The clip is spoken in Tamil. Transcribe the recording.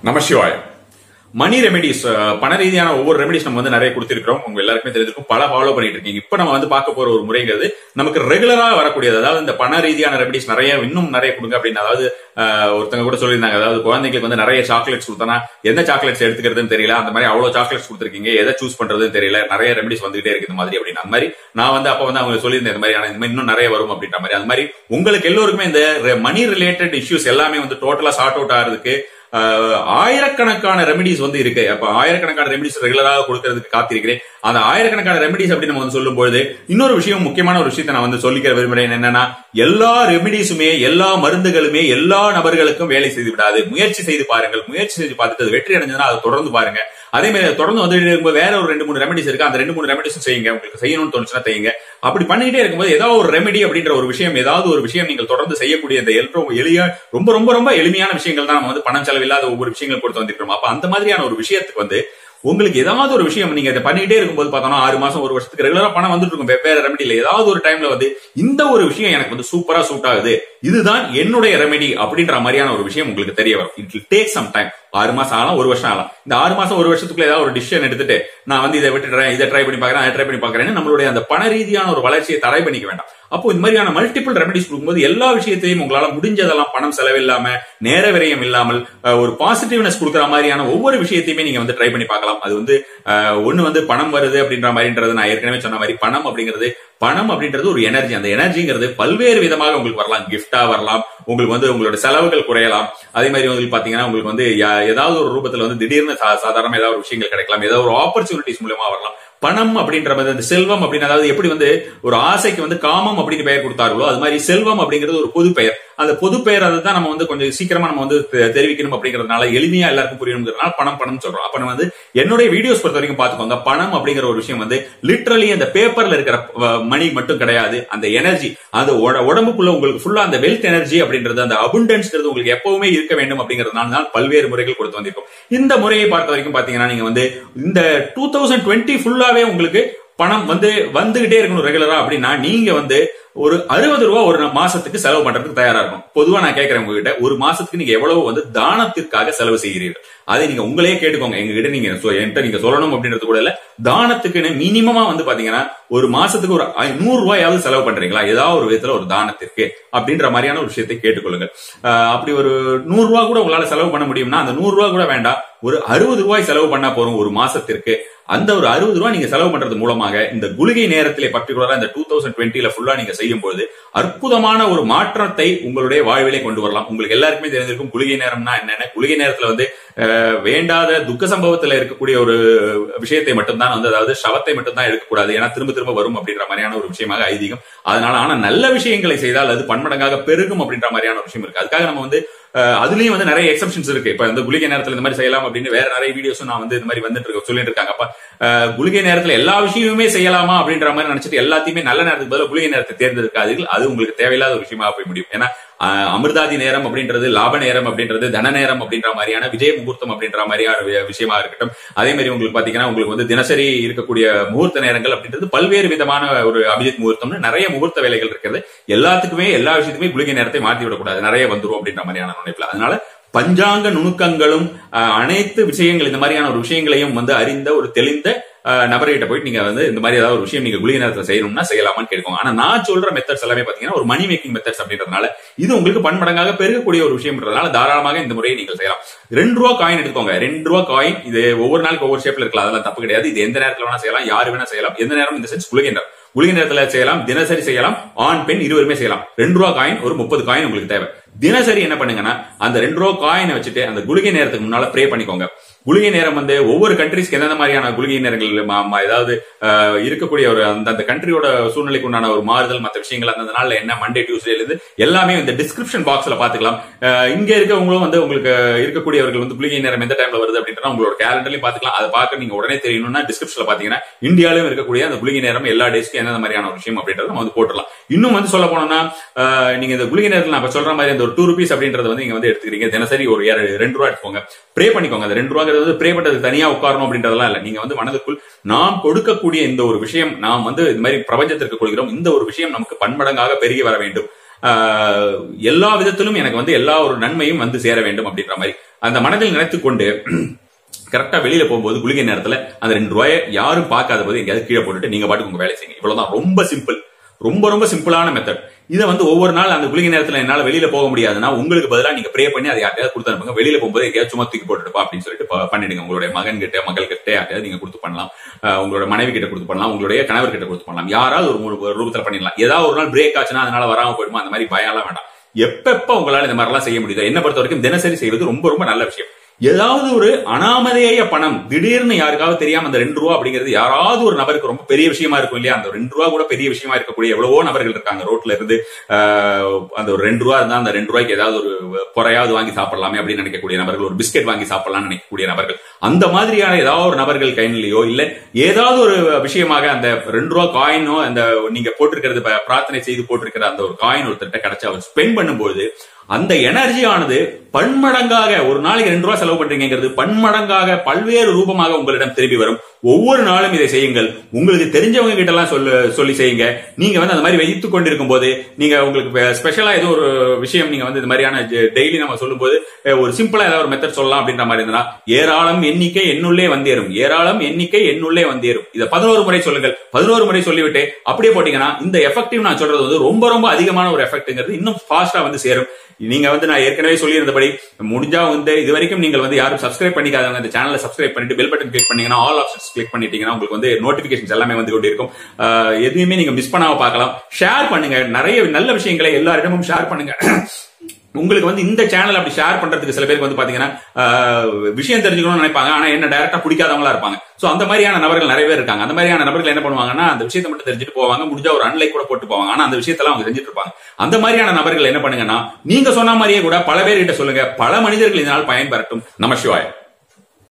நமசிவாய் மணி ரெமெடிஸ் பண ரீதியான ஒவ்வொரு ரெமெடிஸ் நம்ம வந்து நிறைய கொடுத்திருக்கிறோம் உங்க எல்லாருக்குமே தெரிஞ்சிருக்கும் பல ஃபாலோ பண்ணிட்டு இருக்கீங்க இப்ப நம்ம வந்து பார்க்க போற ஒரு முறைங்கிறது நமக்கு ரெகுலரா வரக்கூடியது அதாவது இந்த பண ரீதியான ரெமெடிஸ் நிறைய இன்னும் நிறைய கொடுங்க அப்படின்னு அதாவது அஹ், ஒருத்தங்க கூட சொல்லியிருந்தாங்க அதாவது குழந்தைங்களுக்கு வந்து நிறைய சாக்லேட்ஸ் கொடுத்தனா எந்த சாக்லேட்ஸ் எடுத்துக்கிறதுன்னு தெரியல அந்த மாதிரி அவ்வளவு சாக்லேட்ஸ் கொடுத்துருக்கீங்க எதை சூஸ் பண்றதுன்னு தெரியல நிறைய ரெமெடிஸ் வந்துகிட்டே இருக்கு இந்த மாதிரி அப்படின்னு அந்த மாதிரி நான் வந்து அப்ப வந்து அவங்க சொல்லியிருந்தேன் இந்த மாதிரி ஆனா இந்த மாதிரி இன்னும் நிறைய வரும் அப்படின்ற மாதிரி அந்த மாதிரி உங்களுக்கு எல்லோருக்குமே இந்த மணி ரிலேட்டட் இஷ்யூஸ் எல்லாமே வந்து டோட்டலா சார்ட் அவுட் ஆகிறதுக்கு ஆஹ் ஆயிரக்கணக்கான ரெமெடிஸ் வந்து இருக்கு அப்ப ஆயிரக்கணக்கான ரெமெடிஸ் ரெகுலராக கொடுக்கறதுக்கு காத்திருக்கிறேன் அந்த ஆயிரக்கணக்கான ரெமெடிஸ் அப்படின்னு நம்ம வந்து சொல்லும்போது இன்னொரு விஷயம் முக்கியமான ஒரு விஷயத்தை நான் வந்து சொல்லிக்கிற விரும்புறேன் என்னன்னா எல்லா ரெமெடிஸுமே எல்லா மருந்துகளுமே எல்லா நபர்களுக்கும் வேலை செய்து விடாது முயற்சி செய்து பாருங்கள் முயற்சி செய்து பார்த்துட்டு அது வெற்றி அடைஞ்சதுன்னா அதை தொடர்ந்து பாருங்க அதே மாதிரி அதை தொடர்ந்து வந்துட்டு இருக்கும்போது வேற ஒரு ரெண்டு மூணு ரெமெடிஸ் இருக்கு அந்த ரெண்டு மூணு ரெமெடிஸும் செய்யுங்க உங்களுக்கு செய்யணும்னு தோணுச்சுன்னா செய்யுங்க அப்படி பண்ணிக்கிட்டே இருக்கும்போது ஏதாவது ஒரு ரெமெடி அப்படின்ற ஒரு விஷயம் ஏதாவது ஒரு விஷயம் நீங்கள் தொடர்ந்து செய்யக்கூடிய இந்த எல்~ ரொம்ப எளிய ரொம்ப ரொம்ப ரொம்ப எளிமையான விஷயங்கள் தான் நம்ம வந்து பணம் செலவில்லாத ஒவ்வொரு விஷயங்கள் கொடுத்து வந்திருக்கிறோம் அப்ப அந்த மாதிரியான ஒரு விஷயத்துக்கு வந்து உங்களுக்கு ஏதாவது ஒரு விஷயம் நீங்க இதை பண்ணிக்கிட்டே இருக்கும்போது பார்த்தோம்னா ஆறு மாசம் ஒரு வருஷத்துக்கு ரெகுலரா பணம் வந்துட்டு இருக்கும் வெவ்வேறு ரெமெடியில ஏதாவது ஒரு டைம்ல வந்து இந்த ஒரு விஷயம் எனக்கு வந்து சூப்பரா சூட் ஆகுது இதுதான் என்னுடைய ரெமெடி அப்படின்ற மாதிரியான ஒரு விஷயம் உங்களுக்கு தெரிய வரும் it will take some time ஆறு மாசம் ஆகலாம் ஒரு வருஷம் ஆகலாம் இந்த ஆறு மாசம் ஒரு வருஷத்துக்குள்ள ஏதாவது ஒரு டிசிஷன் எடுத்துட்டு நான் வந்து இதை விட்டுறேன் இதை ட்ரை பண்ணி பார்க்கறேன் அதை ட்ரை பண்ணி பார்க்கறேன்னு நம்மளுடைய அந்த பண ரீதியான ஒரு வளர்ச்சியை தடை பண்ணிக்க வேண்டாம் அப்போ இந்த மாதிரியான மல்டிபிள் ரெமெடிஸ் கொடுக்கும்போது எல்லா விஷயத்தையும் உங்களால முடிஞ்சதெல்லாம் பணம் செலவில்லாம நேர விரயம் இல்லாமல் அஹ், ஒரு பாசிட்டிவ்னஸ் கொடுக்குற மாதிரியான ஒவ்வொரு விஷயத்தையுமே நீங்க வந்து ட்ரை பண்ணி பார்க்கலாம் அது வந்து அஹ், ஒண்ணு வந்து பணம் வருது அப்படின்ற மாதிரின்றது நான் ஏற்கனவே சொன்ன மாதிரி பணம் அப்படிங்கிறது பணம் அப்படின்றது ஒரு எனர்ஜி அந்த எனர்ஜிங்கிறது பல்வேறு விதமாக உங்களுக்கு வரலாம் கிஃப்டா வரலாம் உங்களுக்கு வந்து உங்களோட செலவுகள் குறையலாம் அதே மாதிரி வந்து பாத்தீங்கன்னா உங்களுக்கு வந்து யா- ஏதாவது ஒரு ரூபத்துல வந்து திடீர்னு சா- சாதாரண ஏதாவது ஒரு விஷயங்கள் கிடைக்கலாம் ஏதாவது ஒரு ஆப்பர்ச்சுனிட்டிஸ் மூலமா வரலாம் பணம் அப்படின்ற மாதிரி அந்த செல்வம் அப்படின்னு அதாவது எப்படி வந்து ஒரு ஆசைக்கு வந்து காமம் அப்படின்னு பெயர் கொடுத்தார்களோ அது மாதிரி செல்வம் அப்படிங்கிறது ஒரு பொது பெயர் அந்த பொது பெயர் அதுதான் நம்ம வந்து கொஞ்சம் சீக்கிரமா நம்ம வந்து தெ- தெரிவிக்கணும் அப்படிங்கறதுனால எளிமையா எல்லாருக்கும் புரியணுங்கிறதுனால பணம் பணம் சொல்றோம் அப்ப நம்ம வந்து என்னுடைய வீடியோஸ் பொறுத்த வரைக்கும் பாத்துக்கோங்க பணம் அப்படிங்கிற ஒரு விஷயம் வந்து லிட்ரலி அந்த பேப்பர்ல இருக்கிற மணி மட்டும் கிடையாது அந்த எனர்ஜி அந்த உட- உடம்புக்குள்ள உங்களுக்கு ஃபுல்லா அந்த வெல்த் எனர்ஜி அப்படின்றது அந்த அபுண்டன்ஸ்ங்கிறது உங்களுக்கு எப்பவுமே இருக்க வேண்டும் அப்படிங்கறதுனால தான் பல்வேறு முறைகள் கொடுத்து வந்திருக்கும் இந்த முறையை பார்த்த வரைக்கும் பாத்தீங்கன்னா நீங்க வந்து இந்த டூ தௌசண்ட் டுவெண்ட்டி ஃபுல்லாவே உங்களுக்கு பணம் வந்து வந்துகிட்டே இருக்கணும் ரெகுலரா அப்படின்னா நீங்க வந்து ஒரு அறுபது ரூபா ஒரு மாசத்துக்கு செலவு பண்றதுக்கு தயாரா இருக்கும் பொதுவா நான் கேட்கறேன் உங்ககிட்ட ஒரு மாசத்துக்கு நீங்க எவ்வளவு வந்து தானத்திற்காக செலவு செய்கிறீர்கள் அதை நீங்க உங்களே கேட்டுக்கோங்க எங்க கிட்ட நீங்க சொ- என்கிட்ட நீங்க சொல்லணும் அப்படின்றது கூட இல்ல தானத்துக்குன்னு மினிமமா வந்து பாத்தீங்கன்னா ஒரு மாசத்துக்கு ஒரு ஐ- நூறு ரூபாயாவது செலவு பண்றீங்களா ஏதாவது ஒரு விதத்துல ஒரு தானத்திற்கு அப்படின்ற மாதிரியான ஒரு விஷயத்தை கேட்டுக்கொள்ளுங்க ஆஹ் அப்படி ஒரு நூறு ரூபாய் கூட உங்களால செலவு பண்ண முடியும்னா அந்த நூறு ரூபாய் கூட வேண்டாம் ஒரு அறுபது ரூபாய் செலவு பண்ணா போறோம் ஒரு மாசத்திற்கு அந்த ஒரு அறுபது ரூபாய் நீங்க செலவு பண்றது மூலமாக இந்த குளிகை நேரத்திலே பர்டிகுலரா இந்த டூ தௌசண்ட் டுவெண்ட்டில ஃபுல்லா நீங்க செய்யும் போது அற்புதமான ஒரு மாற்றத்தை உங்களுடைய வாழ்விலே கொண்டு வரலாம் உங்களுக்கு எல்லாருக்குமே தெரிஞ்சிருக்கும் குளிகை நேரம்னா என்னென்ன குளிகை நேரத்துல வந்து அஹ், வேண்டாத துக்க சம்பவத்துல இருக்கக்கூடிய ஒரு விஷயத்தை மட்டும்தான் வந்து அதாவது சவத்தை மட்டும்தான் எடுக்கக்கூடாது ஏன்னா திரும்ப திரும்ப வரும் அப்படின்ற மாதிரியான ஒரு விஷயமாக ஐதீகம் அதனால ஆனா நல்ல விஷயங்களை செய்தால் அது பன்மடங்காக பெருகும் அப்படின்ற மாதிரியான ஒரு விஷயம் இருக்கு அதுக்காக நம்ம வந்து அஹ், அதுலயும் வந்து நிறைய எக்ஸப்ஷன்ஸ் இருக்கு இப்ப இந்த குளிகை நேரத்துல இந்த மாதிரி செய்யலாம் அப்படின்னு வேற நிறைய வீடியோஸும் நான் வந்து இந்த மாதிரி வந்துட்டு இருக்க சொல்லிட்டு இருக்காங்க அப்ப அஹ், குளிகை நேரத்துல எல்லா விஷயமுமே செய்யலாமா அப்படின்ற மாதிரி நினைச்சிட்டு எல்லாத்தையுமே நல்ல நேரத்துக்கு பதிலா குளிகை நேரத்தை தேர்ந்தெடுக்காதீர்கள் அது உங்களுக்கு தேவையில்லாத ஒரு விஷயமா போய் முடியும் ஏன்னா அஹ், அமிர்தாதி நேரம் அப்படின்றது லாப நேரம் அப்படின்றது தன நேரம் அப்படின்ற மாதிரியான விஜய முகூர்த்தம் அப்படின்ற மாதிரியான வி- விஷயமா இருக்கட்டும் அதே மாதிரி உங்களுக்கு பாத்தீங்கன்னா உங்களுக்கு வந்து தினசரி இருக்கக்கூடிய முகூர்த்த நேரங்கள் அப்படின்றது பல்வேறு விதமான ஒரு அபிஜித் முகூர்த்தம்னு நிறைய முகூர்த்த வேலைகள் இருக்கிறது எல்லாத்துக்குமே எல்லா விஷயத்துக்குமே குளிகை நேரத்தை மாத்தி விடக்கூடாது நிறைய வந்துரும் அப்படின்ற மாதிரியான நினைப்புல அதனால பஞ்சாங்க நுணுக்கங்களும் அஹ், அனைத்து விஷயங்கள் இந்த மாதிரியான ஒரு விஷயங்களையும் வந்து அறிந்த ஒரு தெளிந்த அஹ், நபர்கிட்ட போயிட்டு நீங்க வந்து இந்த மாதிரி ஏதாவது ஒரு விஷயம் நீங்க குளிகை நேரத்துல செய்யணும்னா செய்யலாமான்னு கேட்கும் ஆனா நான் சொல்ற மெத்தட்ஸ் எல்லாமே பாத்தீங்கன்னா ஒரு மணி மேக்கிங் மெத்தட்ஸ் அப்படின்றதுனால இது உங்களுக்கு பன்மடங்காக பெருகக்கூடிய ஒரு விஷயம்ன்றதுனால தாராளமாக இந்த முறையை நீங்கள் செய்யலாம் ரெண்டு ரூபா காயின் எடுத்துக்கோங்க ரெண்டு ரூபா காயின் இது ஒவ்வொரு நாளுக்கு ஒவ்வொரு ஷேப்ல இருக்கலாம் அதெல்லாம் தப்பு கிடையாது இது எந்த நேரத்துல வேணா செய்யலாம் யாரு வேணா செய்யலாம் எந்த நேரம் இந்த சென்ஸ் குளிகை நேரம் குளிகை நேரத்துல செய்யலாம் தினசரி செய்யலாம் ஆண் பெண் இருவருமே செய்யலாம் ரெண்டு ரூபா காயின் ஒரு முப்பது காயின் உங்களுக்கு தேவை தினசரி என்ன பண்ணுங்கன்னா அந்த ரெண்டு ரூபா காயினை வச்சுட்டு அந்த குளிகை நேரத்துக்கு முன்னால ப்ரே பண்ணிக்கோங்க குளிகை நேரம் வந்து ஒவ்வொரு கண்ட்ரிஸ்க்கு எந்தெந்த மாதிரியான குளிகை நேரங்கள் ம- ம- ஏதாவது அஹ், இருக்கக்கூடிய ஒரு அந்த அந்த கண்ட்ரியோட சூழ்நிலைக்கு உண்டான ஒரு மாறுதல் மற்ற விஷயங்கள் அந்த நாள்ல என்ன மண்டே டியூஸ்டேல இருந்து எல்லாமே இந்த டிஸ்கிரிப்ஷன் பாக்ஸ்ல பாத்துக்கலாம் அஹ், இங்க இருக்கவங்களும் வந்து உங்களுக்கு இருக்கக்கூடியவர்கள் வந்து குளிகை நேரம் எந்த டைம்ல வருது அப்படின்றத உங்களோட கேலண்டர்லயும் பாத்துக்கலாம் அதை பார்க்க நீங்க உடனே தெரியணும்னா டிஸ்கிரிப்ஷன்ல பாத்தீங்கன்னா இந்தியாவிலும் இருக்கக்கூடிய அந்த குளிகை நேரம் எல்லா டேஸ்க்கும் எந்த மாதிரியான ஒரு விஷயம் அப்படின்றத நம்ம வந்து போட்டுடலாம் இன்னும் வந்து சொல்ல போனோம்னா அஹ், நீங்க இந்த குளிகை நேரத்தில் நான் இப்ப சொல்ற மாதிரி அந்த ஒரு டூ ருபீஸ் அப்படின்றத வந்து நீங்க வந்து எடுத்துக்கிறீங்க தினசரி ஒரு ஏழு- ரெண்டு ரூபா எடுத்துக்கோங்க ப்ரே பண்ணிக்கோங்க அந்த ரெண்டு ரூபாங்கிறது வந்து ப்ரே பண்றது தனியா உட்காரணும் அப்படின்றதெல்லாம் இல்ல நீங்க வந்து மனதுக்குள் நாம் கொடுக்கக்கூடிய இந்த ஒரு விஷயம் நாம் வந்து இந்த மாதிரி பிரபஞ்சத்திற்கு கொடுக்கிறோம் இந்த ஒரு விஷயம் நமக்கு பன்மடங்காக பெருகி வர வேண்டும் ஆஹ் எல்லா விதத்திலும் எனக்கு வந்து எல்லா ஒரு நன்மையும் வந்து சேர வேண்டும் அப்படின்ற மாதிரி அந்த மனதில் நினைத்துக் கொண்டு கரெக்டா வெளியில போகும்போது குளிகை நேரத்துல அந்த ரெண்டு ரூபாயை யாரும் பார்க்காத போது எங்கேயாவது கீழே போட்டுட்டு நீங்க பாட்டுக்கு உங்க வேலை செய்யுங்க இவ்வளவுதான் ரொம்ப சிம்பிள் ரொம்ப ரொம்ப சிம்பிளான மெத்தட் இதை வந்து ஒவ்வொரு நாள் அந்த குளிகை நேரத்துல என்னால வெளியில போக முடியாதுன்னா உங்களுக்கு பதிலா நீங்க ப்ரே பண்ணி அதை யார்ட்டையாவது கொடுத்து அனுப்புங்க வெளியில போகும்போது எங்கேயாவது சும்மா தூக்கி போட்டுப்பா அப்படின்னு சொல்லிட்டு ப- பண்ணிடுங்க உங்களுடைய மகன் கிட்ட மகள் கிட்ட யார்ட்டையாவது நீங்க கொடுத்து பண்ணலாம் அஹ் உங்களோட மனைவி கிட்ட கொடுத்து பண்ணலாம் உங்களுடைய கணவர் கிட்ட கொடுத்து பண்ணலாம் யாராவது ஒரு மூணு ஒரு ரூபத்துல பண்ணிடலாம் ஏதாவது ஒரு நாள் பிரேக் ஆச்சுன்னா அதனால வராம போயிடுமா அந்த மாதிரி பயம்லாம் வேண்டாம் எப்பப்ப உங்களால இந்த மாதிரிலாம் செய்ய முடியுதோ என்ன பொறுத்த வரைக்கும் தினசரி செய்வது ரொம்ப ரொம்ப நல்ல விஷயம் ஏதாவது ஒரு அனாமதேய பணம் திடீர்னு யாருக்காவது தெரியாம அந்த ரெண்டு ரூபா அப்படிங்கிறது யாராவது ஒரு நபருக்கு ரொம்ப பெரிய விஷயமா இருக்கும் இல்லையா அந்த ரெண்டு ரூபா கூட பெரிய விஷயமா இருக்கக்கூடிய எவ்வளவோ நபர்கள் இருக்காங்க ரோட்ல இருந்து ஆஹ், அந்த ஒரு ரெண்டு ரூபா இருந்தா அந்த ரெண்டு ரூபாய்க்கு ஏதாவது ஒரு பொறையாவது வாங்கி சாப்பிடலாமே அப்படின்னு நினைக்கக்கூடிய நபர்கள் ஒரு பிஸ்கெட் வாங்கி சாப்பிடலாம்னு நினைக்கக்கூடிய நபர்கள் அந்த மாதிரியான ஏதாவது ஒரு நபர்கள் கைநிலையோ இல்ல ஏதாவது ஒரு விஷயமாக அந்த ரெண்டு ரூபா காயினோ அந்த நீங்க போட்டிருக்கிறது ப- பிரார்த்தனை செய்து போட்டிருக்கிற அந்த ஒரு காயின் ஒருத்தர்கிட்ட கிடைச்சு அவர் ஸ்பெண்ட் பண்ணும்போது அந்த எனர்ஜி ஆனது பன்மடங்காக ஒரு நாளைக்கு ரெண்டு ரூபா செலவு பண்றீங்கிறது பன்மடங்காக பல்வேறு ரூபமாக உங்களிடம் திரும்பி வரும் ஒவ்வொரு நாளும் இதை செய்யுங்கள் உங்களுக்கு தெரிஞ்சவங்க கிட்ட எல்லாம் சொல்லு சொல்லி செய்யுங்க நீங்க வந்து அந்த மாதிரி வைத்துக் கொண்டிருக்கும் போது நீங்க உங்களுக்கு ஸ்பெஷலா ஏதோ ஒரு விஷயம் நீங்க வந்து இந்த மாதிரியான டெய்லி நம்ம சொல்லும்போது அஹ், ஒரு சிம்பிளா ஏதாவது ஒரு மெத்தட் சொல்லலாம் அப்படின்ற மாதிரி இருந்தா ஏராளம் எண்ணிக்கை என்னுள்ளே வந்தேறும் ஏராளம் எண்ணிக்கை என்னுள்ளே வந்தேறும் இதை பதினோரு முறை சொல்லுங்கள் பதினோரு முறை சொல்லிவிட்டு அப்படியே போட்டீங்கன்னா இந்த எஃபெக்டிவ் நான் சொல்றது வந்து ரொம்ப ரொம்ப அதிகமான ஒரு எஃபெக்ட்ங்கிறது இன்னும் ஃபாஸ்டா வந்து சேரும் நீங்க வந்து நான் ஏற்கனவே சொல்லியிருந்தபடி முடிஞ்சா வந்து இது வரைக்கும் நீங்கள் வந்து யாரும் சப்ஸ்கிரைப் பண்ணிக்காதவங்க இந்த சேனலை சப்ஸ்கிரைப் பண்ணிட்டு பெல் பட்டன் கிளிக் பண்ணீங்கன்னா ஆல் ஆப்ஷன்ஸ் கிளிக் பண்ணிட்டீங்கன்னா உங்களுக்கு வந்து நோட்டிபிகேஷன்ஸ் எல்லாமே வந்து கொண்டு இருக்கும் ஆஹ் எதையுமே நீங்க மிஸ் பண்ணாம பார்க்கலாம் ஷேர் பண்ணுங்க நிறைய நல்ல விஷயங்களை எல்லாரிடமும் ஷேர் பண்ணுங்க உங்களுக்கு வந்து இந்த சேனல் அப்படி ஷேர் பண்றதுக்கு சில பேருக்கு வந்து பாத்தீங்கன்னா ஆஹ், விஷயம் தெரிஞ்சுக்கணும்னு நினைப்பாங்க ஆனா என்ன டைரக்டா பிடிக்காதவங்களா இருப்பாங்க சோ அந்த மாதிரியான நபர்கள் நிறைய பேர் இருக்காங்க அந்த மாதிரியான நபர்கள் என்ன பண்ணுவாங்கன்னா அந்த விஷயத்தை மட்டும் தெரிஞ்சுட்டு போவாங்க முடிஞ்சா ஒரு அன்லைக் கூட போட்டு போவாங்க ஆனா அந்த விஷயத்தெல்லாம் அவங்க செஞ்சுட்டு இருப்பாங்க அந்த மாதிரியான நபர்கள் என்ன பண்ணுங்கன்னா நீங்க சொன்ன மாதிரியே கூட பல பேர் கிட்ட சொல்லுங்க பல மனிதர்கள் இதனால் பயன்பெறட்டும் நம சிவாய